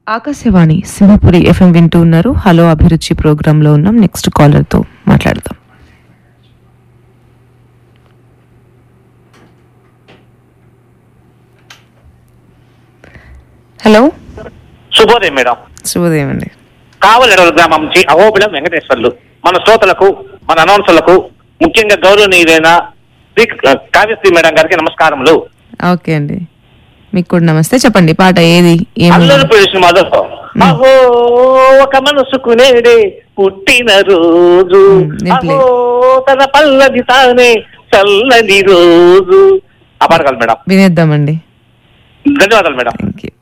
Akashvani Simhapuri FM వింటూ ఉన్నారు hello అభిరుచి ప్రోగ్రామ్ లో ఉన్నాం నెక్స్ట్ కాలర్ తో మాట్లాడదాం హలో శుభోదయం మేడం శుభోదయం అండి కావలెడల గ్రామం నుంచి అహోబిలం వెంకటేశ్వర్లు మన శ్రోతలకు మన అనౌన్సర్లకు ముఖ్యంగా గౌరవనీయులైన శ్రీ కావ్యశ్రీ మేడం గారికి నమస్కారములు ఓకే అండి మీకు కూడా నమస్తే చెప్పండి పాట ఏది ఏం అల్లరి పొజిషన్ మాధవ్ అహో ఒక మనసుకు నేడే పుట్టిన రోజు మ్, నేను play. అహో తన పల్లది తానే చల్లని రోజు ఆ పాట కాదు మేడం వినేద్దామండి ధన్యవాదాలు మేడం థ్యాంక్ యూ